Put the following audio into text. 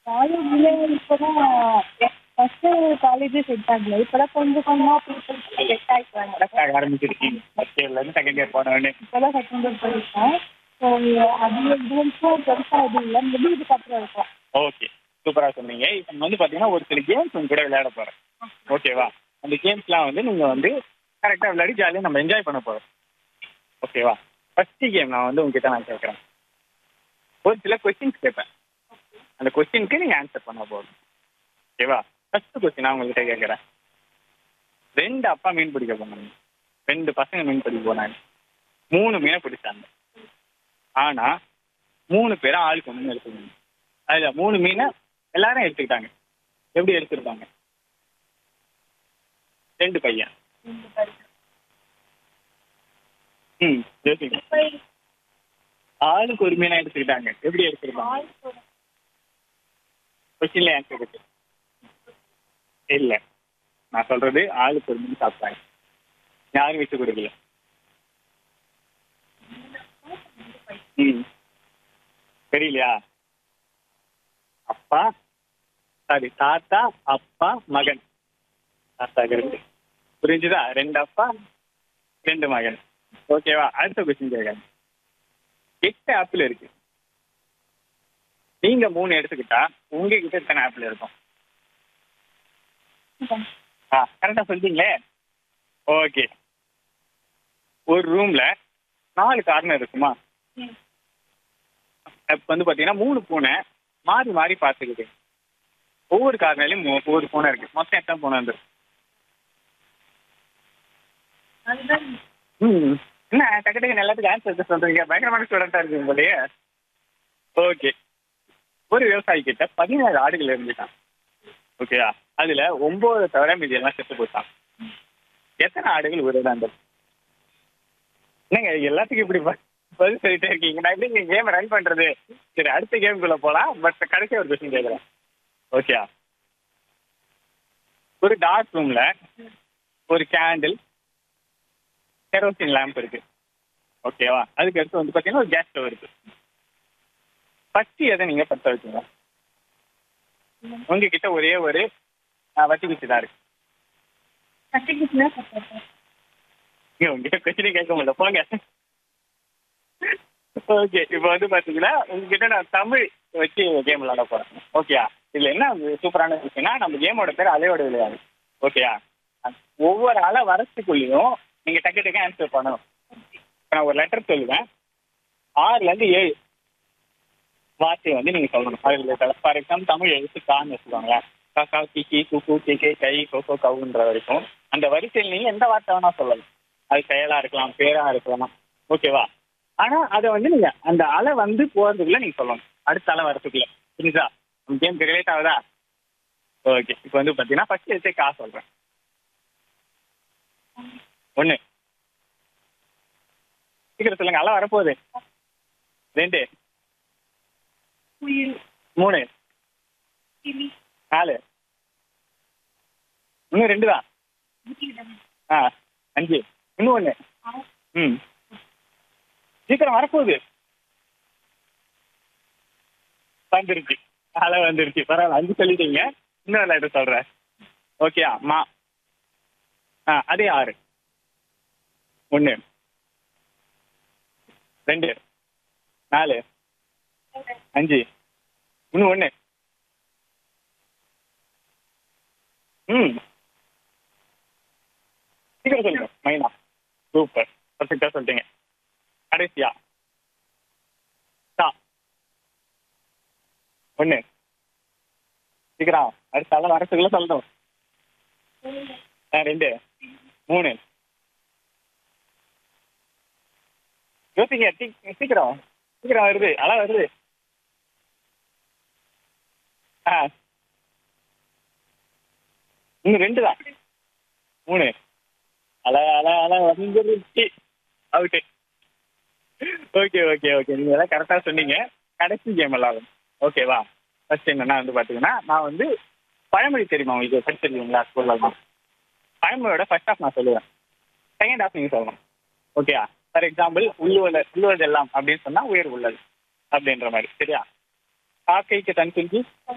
காலேஜ்ல இப்போதான் first college set ஆகல இப்போதான் கொஞ்சம் கொஞ்சமா பீப்புள் செட் ஆயிட்டாங்க கரெக்ட் ஆக ஆரம்பிச்சிருக்கீங்க ஃபர்ஸ்ட் இயர்ல இருந்து செகண்ட் இயர் போனவொடனே இப்போதான் செகண்ட் இயர் படிப்பேன் ஸோ அது இதுவரைக்கும் பெருசா எதுவும் இல்லை மேபி இதுக்கப்புறம் இருக்கும் ஓகே சூப்பரா சொன்னீங்க இப்போ நம்ம வந்து பாத்தீங்கன்னா ஒரு சில கேம்ஸ் உங்க கூட விளையாட போறேன் ஓகேவா அந்த கேம்ஸ்லாம் வந்து நீங்க வந்து கரெக்டா விளையாடி ஜாலியாக நம்ம என்ஜாய் பண்ண போறோம் ஓகேவா ஃபர்ஸ்ட் கேம் நான் வந்து உங்ககிட்ட நான் கேட்கறேன் ஒரு சில கொஸ்டின்ஸ் கேட்பேன் அந்த கொஸ்டினுக்கு நீங்க ஆன்சர் பண்ண போதும் ஓகேவா ஃபர்ஸ்ட் கொஸ்டின் நான் உங்ககிட்ட கேட்கறேன் ரெண்டு அப்பா மீன் பிடிக்க போனாங்க ரெண்டு பசங்க மீன் பிடிக்க போனாங்க மூணு மீனை பிடிச்சாங்க ஆனா மூணு பேரும் ஆளுக்கு ஒன்று எடுத்துக்கணும் அதுல மூணு மீனை எல்லாரும் எடுத்துக்கிட்டாங்க எப்படி எடுத்துருப்பாங்க ரெண்டு பையன் ம் யோசிங்க ஆளுக்கு ஒரு மீனை எடுத்துக்கிட்டாங்க எப்படி எடுத்துருப்பாங்க கொஸ்டின்ல ஆன்சர் இருக்கு இல்ல நான் சொல்றது ஆளுக்கு ஒரு மீன் சாப்பிட்டாங்க யாரும் விட்டு கொடுக்கல ம் தெரியலையா அப்பா சாரி தாத்தா அப்பா மகன் தாத்தா இருக்கு புரிஞ்சுதா ரெண்டு அப்பா ரெண்டு மகன் ஓகேவா அடுத்த கொஸ்டின் கேட்கறேன் எட்டு ஆப்பிள் இருக்கு நீங்க மூணு எடுத்துக்கிட்டா உங்ககிட்ட எத்தனை ஆப்பிள் இருக்கும் ஆ கரெக்டா சொல்லிட்டீங்களே ஓகே ஒரு ரூம்ல நாலு கார்னர் இருக்குமா இப்போ வந்து பார்த்தீங்கன்னா மூணு பூனை மாறி மாறி பார்த்துக்குது ஒவ்வொரு கார்னர்லையும் மூ- ஒவ்வொரு பூனை இருக்கு மொத்தம் எத்தனை பூனை வந்துருக்கு ம் என்ன டக்கு டக்கு எல்லாத்துக்கும் ஆன்சர் சொல்றீங்க பயங்கரமான ஸ்டூடெண்டா இருக்கு போலயே ஓகே ஒரு விவசாயி கிட்ட பதினேழு ஆடுகள் இருந்துட்டான் ஓகேயா அதுல ஒன்பது தவிர மீதி எல்லாம் செத்து போட்டான் எத்தனை ஆடுகள் உயிரோட இருந்தது என்னங்க எல்லாத்துக்கும் இப்படி ப- பதில் சொல்லிட்டே இருக்கீங்க நான் எப்படி கேம் ரன் பண்றது சரி அடுத்த கேமுக்குள்ள போலாம் பட் கடைசி ஒரு கொஸ்டின் கேட்குறேன் ஓகேயா ஒரு டார்க் ரூம்ல ஒரு கேண்டில் கெரோசின் லேம்ப் இருக்கு ஓகேவா அதுக்கு அடுத்து வந்து பார்த்தீங்கன்னா ஒரு கேஸ் ஸ்டவ் இருக்கு ஃபர்ஸ்ட் எதை நீங்க பற்ற வச்சுங்க உங்ககிட்ட ஒரே ஒரு ஆஹ், வத்தி குச்சி தான் இருக்கு சர்டிஃபிகேட்ல கொடுத்துருக்கேன் ஏய், உங்ககிட்ட கொஸ்டினே கேட்க முடியல போங்க ஓகே இப்போ வந்து பாத்தீங்கன்னா உங்ககிட்ட நான் தமிழ் வச்சு கேம் விளையாட போறேன் ஓகேயா இதுல என்ன சூப்பரான விஷயம்னா நம்ம கேமோட பேர் அலையோட விளையாடு ஓகேயா ஒவ்வொரு அலை வரத்துக்குள்ளேயும் நீங்க டக்கு டக்கு ஆன்சர் பண்ணணும் இப்ப நான் ஒரு லெட்டர் சொல்லுவேன் ஆறுல இருந்து ஏழு வார்த்தையை வந்து நீங்க சொல்லணும் அதில் ஃபார் எக்ஸாம்பிள் தமிழ் எழுத்து கான்னு வச்சுக்கோங்களேன் காக்கா கிக்கி குக்கு கிக்கே கை கொக்கோ கவுன்ற வரைக்கும் அந்த வரிசையில் நீங்க எந்த வார்த்தை வேணா சொல்லலாம் அது செயலா இருக்கலாம் பேரா இருக்கலாம் ஓகேவா ஆனா அதை வந்து நீங்க அந்த அலை வந்து போறதுக்குள்ள நீங்க சொல்லணும் அடுத்த அலை வரதுக்குள்ள புரியுதா உங்க கேம் ரிலேட் ஆகுதா ஓகே இப்போ வந்து பாத்தீங்கன்னா ஃபர்ஸ்ட் எடுத்தே கா சொல்றேன் ஒண்ணு சீக்கிரம் சொல்லுங்க அலை வரப்போகுது ரெண்டு குயில் மூணு கிளி நாலு இன்னும் ரெண்டு தான் புகிடம் ஆ அஞ்சு இன்னும் ஒன்று ஆ- ம் சீக்கிரம் வரப்போகுது வந்துருச்சு அலை வந்துருச்சு பரவாயில்ல அஞ்சு சொல்லிட்டீங்க இன்னொரு லெட்டர் சொல்கிறேன் ஓகேயா மா ஆ அதே ஆறு ஒன்று ரெண்டு நாலு அஞ்சு இன்னும் ஒன்று ம் சீக்கிரம் சொல்லுங்க மைனா சூப்பர் பர்ஃபெக்டாக சொல்லிட்டீங்க கடைசியா தா ஒன்று சீக்கிரம் அடுத்த தலை வரத்துக்குள்ள சொல்லணும் ஆ ரெண்டு மூணு யோசிங்க சீ- சீக்கிரம் சீக்கிரம் வருது அழ வருது ஆ இன்னும் ரெண்டு தான் மூணு அல அல அல வந்துருச்சு அவுட்டு ஓகே ஓகே ஓகே நீங்கள் எல்லாம் கரெக்டாக சொன்னீங்க கடைசி கேம் விளாடும் ஓகேவா ஃபர்ஸ்ட் என்னன்னா வந்து பார்த்தீங்கன்னா நான் வந்து பழமொழி தெரியுமா உங்களுக்கு படிச்சிருக்கீங்களா ஸ்கூலில் தான் பழமொழியோட ஃபர்ஸ்ட் ஹாஃப் நான் சொல்லுவேன் செகண்ட் ஹாஃப் நீங்கள் சொல்லணும் ஓகேயா ஃபார் எக்ஸாம்பிள் உள்ளுவல உள்ளுவதெல்லாம் அப்படின்னு சொன்னால் உயர் உள்ளது அப்படின்ற மாதிரி சரியா காக்கைக்கு தன் குஞ்சு